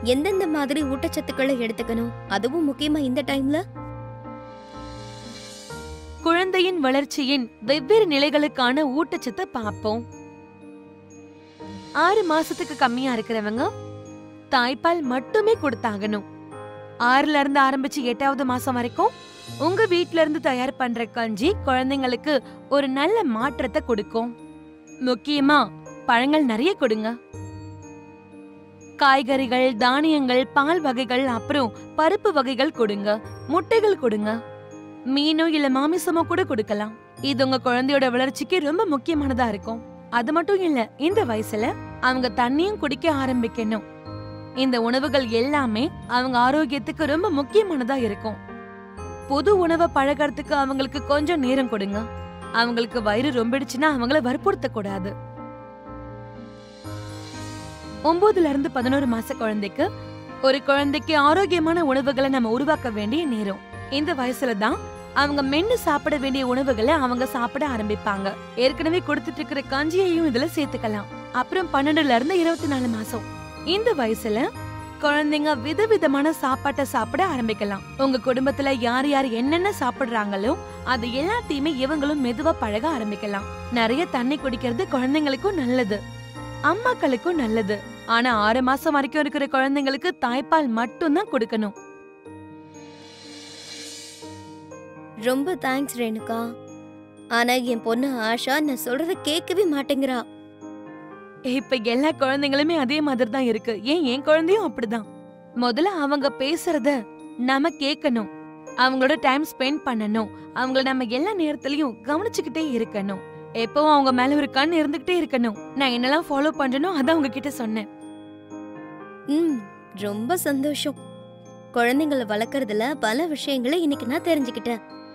எந்தெந்த மாதிரி ஊட்டச்சத்துக்களை எடுத்துக்கணும் அதுவும் முக்கியமா இந்த டைம்ல குழந்தையின் வளர்ச்சியின் வெவ்வேறு நிலைகளுக்கான ஊட்டச்சத்தை பார்ப்போம் ஆறு மாசத்துக்கு கம்மியா இருக்கிறவங்க தாய்ப்பால் மட்டுமே கொடுத்தாகணும் ஆறுல இருந்து ஆரம்பிச்சு எட்டாவது மாசம் வரைக்கும் உங்க வீட்ல இருந்து தயார் பண்ற கஞ்சி குழந்தைங்களுக்கு ஒரு நல்ல மாற்றத்தை கொடுக்கும் முக்கியமா பழங்கள் நிறைய கொடுங்க காய்கறிகள் தானியங்கள் பால் வகைகள் அப்புறம் பருப்பு வகைகள் கொடுங்க முட்டைகள் கொடுங்க மீனோ இல்ல மாமிசமோ கூட கொடுக்கலாம் இது உங்க குழந்தையோட வளர்ச்சிக்கு ரொம்ப முக்கியமானதா இருக்கும் அது மட்டும் இல்ல இந்த வயசுல அவங்க தண்ணியும் குடிக்க ஆரம்பிக்கணும் இந்த உணவுகள் எல்லாமே அவங்க ஆரோக்கியத்துக்கு ரொம்ப முக்கியமானதா இருக்கும் புது உணவை பழகறதுக்கு அவங்களுக்கு கொஞ்சம் நேரம் கொடுங்க அவங்களுக்கு வயிறு ரொம்பிடுச்சுன்னா அவங்கள வற்புறுத்த கூடாது ஒன்பதுல இருந்து பதினோரு மாச குழந்தைக்கு ஒரு குழந்தைக்கு ஆரோக்கியமான உணவுகளை நம்ம உருவாக்க வேண்டிய நேரம் இந்த வயசுல தான் அவங்க மென்னு சாப்பிட வேண்டிய உணவுகளை அவங்க சாப்பிட ஆரம்பிப்பாங்க ஏற்கனவே கொடுத்துட்டு இருக்கிற கஞ்சியையும் இதுல சேர்த்துக்கலாம் அப்புறம் பன்னெண்டுல இருந்து இருபத்தி நாலு மாசம் இந்த வயசுல குழந்தைங்க விதவிதமான சாப்பாட்டை சாப்பிட ஆரம்பிக்கலாம் உங்க குடும்பத்துல யார் யார் என்னென்ன சாப்பிடுறாங்களோ அது எல்லாத்தையுமே இவங்களும் மெதுவா பழக ஆரம்பிக்கலாம் நிறைய தண்ணி குடிக்கிறது குழந்தைங்களுக்கும் நல்லது அம்மாக்களுக்கும் நல்லது ஆனா ஆறு மாசம் வரைக்கும் இருக்கிற குழந்தைங்களுக்கு தாய்ப்பால் மட்டும்தான் கொடுக்கணும் ரொம்ப தேங்க்ஸ் ரேணுகா ஆனா என் பொண்ணு ஆஷா நான் சொல்றத கேட்கவே மாட்டேங்கிறா இப்ப எல்லா குழந்தைங்களுமே அதே மாதிரி தான் இருக்கு ஏன் என் குழந்தையும் அப்படிதான் முதல்ல அவங்க பேசுறத நாம கேட்கணும் அவங்களோட டைம் ஸ்பெண்ட் பண்ணணும் அவங்கள நம்ம எல்லா நேரத்துலயும் கவனிச்சுக்கிட்டே இருக்கணும் எப்பவும் அவங்க மேல ஒரு கண் இருந்துகிட்டே இருக்கணும் நான் என்னெல்லாம் ஃபாலோ பண்றேனோ அதான் அவங்க கிட்ட சொன்னேன் ம் ரொம்ப சந்தோஷம் குழந்தைங்களை வளர்க்கறதுல பல விஷயங்களை இன்னைக்கு நான் தெரிஞ்சுக்கிட்டேன்